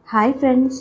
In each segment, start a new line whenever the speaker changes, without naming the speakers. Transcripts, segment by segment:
hi friends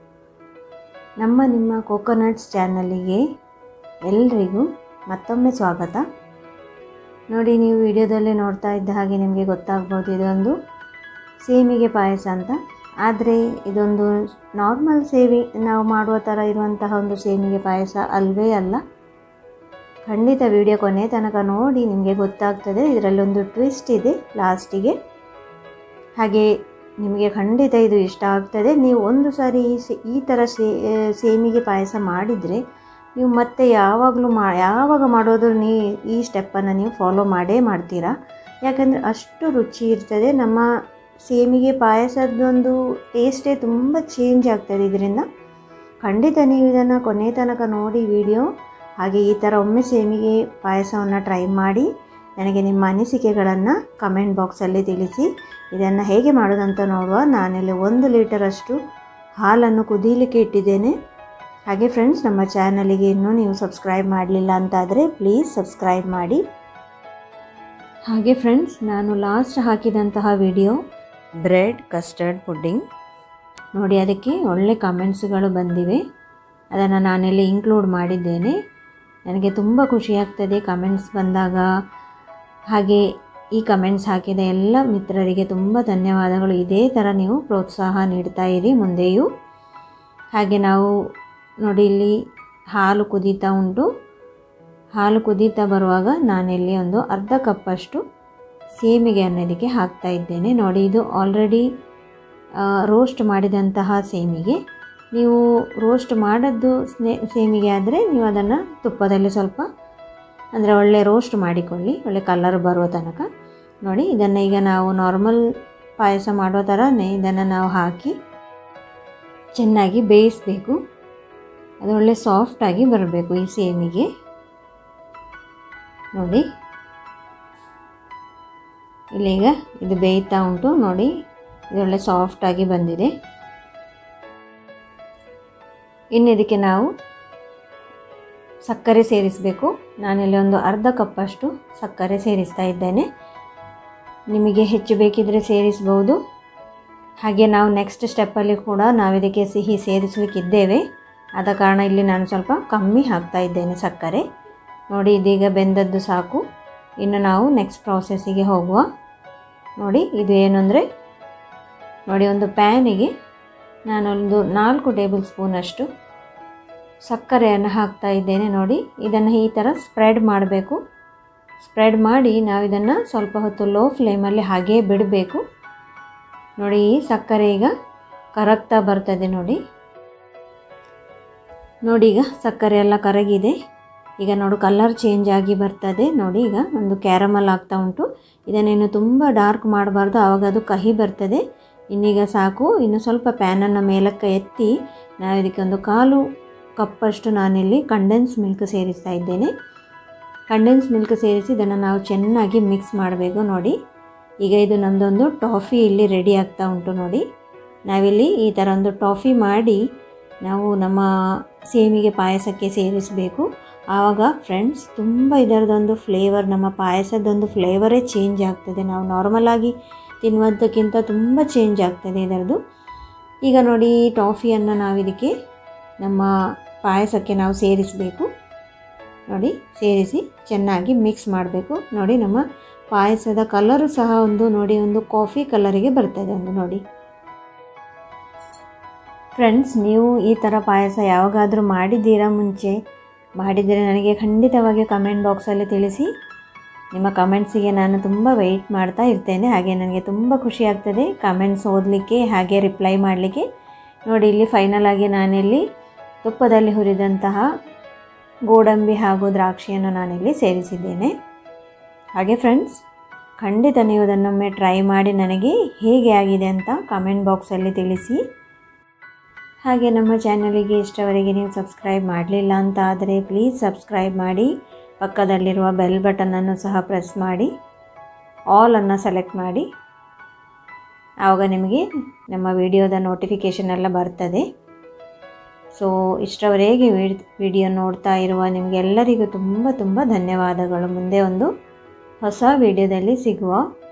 ನಮ್ಮ ನಿಮ್ಮ coconuts ಚಾನಲಿಗೆ ಎಲ್ರಿಗೂ ಮತ್ತೊಮ್ಮೆ ಸ್ವಾಗತ ನೋಡಿ ನೀವು ವಿಡಿಯೋದಲ್ಲೇ ನೋಡ್ತಾ ಇದ್ದ ಹಾಗೆ ನಿಮಗೆ ಗೊತ್ತಾಗ್ಬೋದು ಇದೊಂದು ಸೇಮಿಗೆ ಪಾಯಸ ಅಂತ ಆದರೆ ಇದೊಂದು ನಾರ್ಮಲ್ ಸೇವಿ ನಾವು ಮಾಡುವ ಥರ ಇರುವಂತಹ ಒಂದು ಸೇಮಿಗೆ ಪಾಯಸ ಅಲ್ವೇ ಅಲ್ಲ ಖಂಡಿತ ವಿಡಿಯೋ ಕೊನೆ ತನಕ ನೋಡಿ ನಿಮಗೆ ಗೊತ್ತಾಗ್ತದೆ ಇದರಲ್ಲೊಂದು ಟ್ವಿಸ್ಟ್ ಇದೆ ಲಾಸ್ಟಿಗೆ ಹಾಗೆ ನಿಮಗೆ ಖಂಡಿತ ಇದು ಇಷ್ಟ ಆಗ್ತದೆ ನೀವು ಒಂದು ಸಾರಿ ಈ ಸೇ ಈ ಥರ ಸೇ ಸೇಮಿಗೆ ಪಾಯಸ ಮಾಡಿದರೆ ನೀವು ಮತ್ತೆ ಯಾವಾಗಲೂ ಮಾ ಯಾವಾಗ ಮಾಡೋದು ನೀ ಈ ಸ್ಟೆಪ್ಪನ್ನು ನೀವು ಫಾಲೋ ಮಾಡೇ ಮಾಡ್ತೀರಾ ಯಾಕಂದರೆ ಅಷ್ಟು ರುಚಿ ಇರ್ತದೆ ನಮ್ಮ ಸೇಮಿಗೆ ಪಾಯಸದೊಂದು ಟೇಸ್ಟೇ ತುಂಬ ಚೇಂಜ್ ಆಗ್ತದೆ ಇದರಿಂದ ಖಂಡಿತ ನೀವು ಇದನ್ನು ಕೊನೆ ತನಕ ನೋಡಿ ವಿಡಿಯೋ ಹಾಗೆ ಈ ಥರ ಒಮ್ಮೆ ಸೇಮಿಗೆ ಪಾಯಸವನ್ನು ಟ್ರೈ ಮಾಡಿ ನನಗೆ ನಿಮ್ಮ ಅನಿಸಿಕೆಗಳನ್ನು ಕಮೆಂಟ್ ಬಾಕ್ಸಲ್ಲಿ ತಿಳಿಸಿ ಇದನ್ನು ಹೇಗೆ ಮಾಡೋದಂತ ನೋಡುವ ನಾನಿಲ್ಲಿ ಒಂದು ಲೀಟರಷ್ಟು ಹಾಲನ್ನು ಕುದೀಲಿಕ್ಕೆ ಇಟ್ಟಿದ್ದೇನೆ ಹಾಗೆ ಫ್ರೆಂಡ್ಸ್ ನಮ್ಮ ಚಾನಲಿಗೆ ಇನ್ನೂ ನೀವು ಸಬ್ಸ್ಕ್ರೈಬ್ ಮಾಡಲಿಲ್ಲ ಅಂತಾದರೆ ಪ್ಲೀಸ್ ಸಬ್ಸ್ಕ್ರೈಬ್ ಮಾಡಿ ಹಾಗೆ ಫ್ರೆಂಡ್ಸ್ ನಾನು ಲಾಸ್ಟ್ ಹಾಕಿದಂತಹ ವಿಡಿಯೋ ಬ್ರೆಡ್ ಕಸ್ಟರ್ಡ್ ಪುಡ್ಡಿಂಗ್ ನೋಡಿ ಅದಕ್ಕೆ ಒಳ್ಳೆ ಕಮೆಂಟ್ಸ್ಗಳು ಬಂದಿವೆ ಅದನ್ನು ನಾನಿಲ್ಲಿ ಇನ್ಕ್ಲೂಡ್ ಮಾಡಿದ್ದೇನೆ ನನಗೆ ತುಂಬ ಖುಷಿಯಾಗ್ತದೆ ಕಮೆಂಟ್ಸ್ ಬಂದಾಗ ಹಾಗೆ ಈ ಕಮೆಂಟ್ಸ್ ಹಾಕಿದ ಎಲ್ಲ ಮಿತ್ರರಿಗೆ ತುಂಬ ಧನ್ಯವಾದಗಳು ಇದೇ ಥರ ನೀವು ಪ್ರೋತ್ಸಾಹ ನೀಡ್ತಾ ಇರಿ ಮುಂದೆಯೂ ಹಾಗೆ ನಾವು ನೋಡಿ ಇಲ್ಲಿ ಹಾಲು ಕುದೀತಾ ಉಂಟು ಹಾಲು ಕುದೀತಾ ಬರುವಾಗ ನಾನಿಲ್ಲಿ ಒಂದು ಅರ್ಧ ಕಪ್ಪಷ್ಟು ಸೇಮಿಗೆ ಅನ್ನೋದಕ್ಕೆ ಹಾಕ್ತಾ ಇದ್ದೇನೆ ನೋಡಿ ಇದು ಆಲ್ರೆಡಿ ರೋಸ್ಟ್ ಮಾಡಿದಂತಹ ಸೇಮಿಗೆ ನೀವು ರೋಸ್ಟ್ ಮಾಡದ್ದು ಸ್ನೇ ಸೇಮಿಗೆ ಆದರೆ ನೀವು ಅದನ್ನು ತುಪ್ಪದಲ್ಲಿ ಸ್ವಲ್ಪ ಅಂದರೆ ಒಳ್ಳೆ ರೋಸ್ಟ್ ಮಾಡಿಕೊಳ್ಳಿ ಒಳ್ಳೆ ಕಲರ್ ಬರುವ ತನಕ ನೋಡಿ ಇದನ್ನು ಈಗ ನಾವು ನಾರ್ಮಲ್ ಪಾಯಸ ಮಾಡೋ ಥರನೇ ಇದನ್ನು ನಾವು ಹಾಕಿ ಚೆನ್ನಾಗಿ ಬೇಯಿಸಬೇಕು ಅದು ಒಳ್ಳೆ ಸಾಫ್ಟಾಗಿ ಬರಬೇಕು ಈ ಸೇಮಿಗೆ ನೋಡಿ ಇಲ್ಲೀಗ ಇದು ಬೇಯ್ತಾ ಉಂಟು ನೋಡಿ ಇದು ಒಳ್ಳೆ ಸಾಫ್ಟಾಗಿ ಬಂದಿದೆ ಇನ್ನು ಇದಕ್ಕೆ ನಾವು ಸಕ್ಕರೆ ಸೇರಿಸಬೇಕು ನಾನಿಲ್ಲಿ ಒಂದು ಅರ್ಧ ಕಪ್ಪಷ್ಟು ಸಕ್ಕರೆ ಸೇರಿಸ್ತಾ ಇದ್ದೇನೆ ನಿಮಗೆ ಹೆಚ್ಚು ಬೇಕಿದ್ದರೆ ಸೇರಿಸ್ಬೋದು ಹಾಗೆ ನಾವು ನೆಕ್ಸ್ಟ್ ಸ್ಟೆಪ್ಪಲ್ಲಿ ಕೂಡ ನಾವು ಇದಕ್ಕೆ ಸಿಹಿ ಸೇರಿಸಲಿಕ್ಕಿದ್ದೇವೆ ಆದ ಕಾರಣ ಇಲ್ಲಿ ನಾನು ಸ್ವಲ್ಪ ಕಮ್ಮಿ ಹಾಕ್ತಾ ಇದ್ದೇನೆ ಸಕ್ಕರೆ ನೋಡಿ ಇದೀಗ ಬೆಂದದ್ದು ಸಾಕು ಇನ್ನು ನಾವು ನೆಕ್ಸ್ಟ್ ಪ್ರಾಸೆಸ್ಸಿಗೆ ಹೋಗುವ ನೋಡಿ ಇದು ಏನು ಅಂದರೆ ನೋಡಿ ಒಂದು ಪ್ಯಾನಿಗೆ ನಾನೊಂದು ನಾಲ್ಕು ಟೇಬಲ್ ಸ್ಪೂನಷ್ಟು ಸಕ್ಕರೆಯನ್ನು ಹಾಕ್ತಾ ಇದ್ದೇನೆ ನೋಡಿ ಇದನ್ನು ಈ ಥರ ಸ್ಪ್ರೆಡ್ ಮಾಡಬೇಕು ಸ್ಪ್ರೆಡ್ ಮಾಡಿ ನಾವು ಇದನ್ನು ಸ್ವಲ್ಪ ಹೊತ್ತು ಲೋ ಫ್ಲೇಮಲ್ಲಿ ಹಾಗೇ ಬಿಡಬೇಕು ನೋಡಿ ಈ ಸಕ್ಕರೆ ಈಗ ಕರಗ್ತಾ ಬರ್ತದೆ ನೋಡಿ ನೋಡಿ ಈಗ ಸಕ್ಕರೆ ಎಲ್ಲ ಕರಗಿದೆ ಈಗ ನೋಡು ಕಲರ್ ಚೇಂಜ್ ಆಗಿ ಬರ್ತದೆ ನೋಡಿ ಈಗ ಒಂದು ಕ್ಯಾರಮಲ್ ಆಗ್ತಾ ಉಂಟು ಇದನ್ನೇನು ತುಂಬ ಡಾರ್ಕ್ ಮಾಡಬಾರ್ದು ಆವಾಗ ಅದು ಕಹಿ ಬರ್ತದೆ ಇನ್ನೀಗ ಸಾಕು ಇನ್ನು ಸ್ವಲ್ಪ ಪ್ಯಾನನ್ನು ಮೇಲಕ್ಕೆ ಎತ್ತಿ ನಾವು ಇದಕ್ಕೆ ಒಂದು ಕಾಲು ಕಪ್ಪಷ್ಟು ನಾನಿಲ್ಲಿ ಕಂಡೆನ್ಸ್ ಮಿಲ್ಕ್ ಸೇರಿಸ್ತಾ ಇದ್ದೇನೆ ಕಂಡೆನ್ಸ್ ಮಿಲ್ಕ್ ಸೇರಿಸಿ ಇದನ್ನು ನಾವು ಚೆನ್ನಾಗಿ ಮಿಕ್ಸ್ ಮಾಡಬೇಕು ನೋಡಿ ಈಗ ಇದು ನಮ್ಮದೊಂದು ಟಾಫಿ ಇಲ್ಲಿ ರೆಡಿ ಆಗ್ತಾ ಉಂಟು ನೋಡಿ ನಾವಿಲ್ಲಿ ಈ ಥರ ಒಂದು ಟಾಫಿ ಮಾಡಿ ನಾವು ನಮ್ಮ ಸೇಮಿಗೆ ಪಾಯಸಕ್ಕೆ ಸೇರಿಸಬೇಕು ಆವಾಗ ಫ್ರೆಂಡ್ಸ್ ತುಂಬ ಇದರದೊಂದು ಫ್ಲೇವರ್ ನಮ್ಮ ಪಾಯಸದೊಂದು ಫ್ಲೇವರೇ ಚೇಂಜ್ ಆಗ್ತದೆ ನಾವು ನಾರ್ಮಲಾಗಿ ತಿನ್ನುವಂಥಕ್ಕಿಂತ ತುಂಬ ಚೇಂಜ್ ಆಗ್ತದೆ ಇದರದ್ದು ಈಗ ನೋಡಿ ಈ ಟಾಫಿಯನ್ನು ನಾವು ಇದಕ್ಕೆ ನಮ್ಮ ಪಾಯಸಕ್ಕೆ ನಾವು ಸೇರಿಸಬೇಕು ನೋಡಿ ಸೇರಿಸಿ ಚೆನ್ನಾಗಿ ಮಿಕ್ಸ್ ಮಾಡಬೇಕು ನೋಡಿ ನಮ್ಮ ಪಾಯಸದ ಕಲರು ಸಹ ಒಂದು ನೋಡಿ ಒಂದು ಕಾಫಿ ಕಲರಿಗೆ ಬರ್ತದೆ ಒಂದು ನೋಡಿ ಫ್ರೆಂಡ್ಸ್ ನೀವು ಈ ಥರ ಪಾಯಸ ಯಾವಾಗಾದರೂ ಮಾಡಿದ್ದೀರಾ ಮುಂಚೆ ಮಾಡಿದರೆ ನನಗೆ ಖಂಡಿತವಾಗಿ ಕಮೆಂಟ್ ಬಾಕ್ಸಲ್ಲಿ ತಿಳಿಸಿ ನಿಮ್ಮ ಕಮೆಂಟ್ಸಿಗೆ ನಾನು ತುಂಬ ವೆಯ್ಟ್ ಮಾಡ್ತಾ ಇರ್ತೇನೆ ಹಾಗೆ ನನಗೆ ತುಂಬ ಖುಷಿ ಆಗ್ತದೆ ಕಮೆಂಟ್ಸ್ ಓದಲಿಕ್ಕೆ ಹಾಗೆ ರಿಪ್ಲೈ ಮಾಡಲಿಕ್ಕೆ ನೋಡಿ ಇಲ್ಲಿ ಫೈನಲ್ ಆಗಿ ನಾನಿಲ್ಲಿ ತುಪ್ಪದಲ್ಲಿ ಹುರಿದಂತಹ ಗೋಡಂಬಿ ಹಾಗೂ ದ್ರಾಕ್ಷಿಯನ್ನು ನಾನಿಲ್ಲಿ ಸೇರಿಸಿದ್ದೇನೆ ಹಾಗೆ ಫ್ರೆಂಡ್ಸ್ ಖಂಡಿತ ನೀವು ಅದನ್ನೊಮ್ಮೆ ಟ್ರೈ ಮಾಡಿ ನನಗೆ ಹೇಗೆ ಆಗಿದೆ ಅಂತ ಕಮೆಂಟ್ ಬಾಕ್ಸಲ್ಲಿ ತಿಳಿಸಿ ಹಾಗೆ ನಮ್ಮ ಚಾನಲಿಗೆ ಇಷ್ಟವರೆಗೆ ನೀವು ಸಬ್ಸ್ಕ್ರೈಬ್ ಮಾಡಲಿಲ್ಲ ಅಂತ ಆದರೆ ಪ್ಲೀಸ್ ಸಬ್ಸ್ಕ್ರೈಬ್ ಮಾಡಿ ಪಕ್ಕದಲ್ಲಿರುವ ಬೆಲ್ ಬಟನನ್ನು ಸಹ ಪ್ರೆಸ್ ಮಾಡಿ ಆಲನ್ನು ಸೆಲೆಕ್ಟ್ ಮಾಡಿ ಆವಾಗ ನಿಮಗೆ ನಮ್ಮ ವಿಡಿಯೋದ ನೋಟಿಫಿಕೇಷನ್ ಎಲ್ಲ ಬರ್ತದೆ ಸೊ ಇಷ್ಟವರೆಗೆ ವಿಡಿಯೋ ನೋಡ್ತಾ ಇರುವ ನಿಮಗೆಲ್ಲರಿಗೂ ತುಂಬ ತುಂಬ ಧನ್ಯವಾದಗಳು ಮುಂದೆ ಒಂದು ಹೊಸ ವಿಡಿಯೋದಲ್ಲಿ ಸಿಗುವ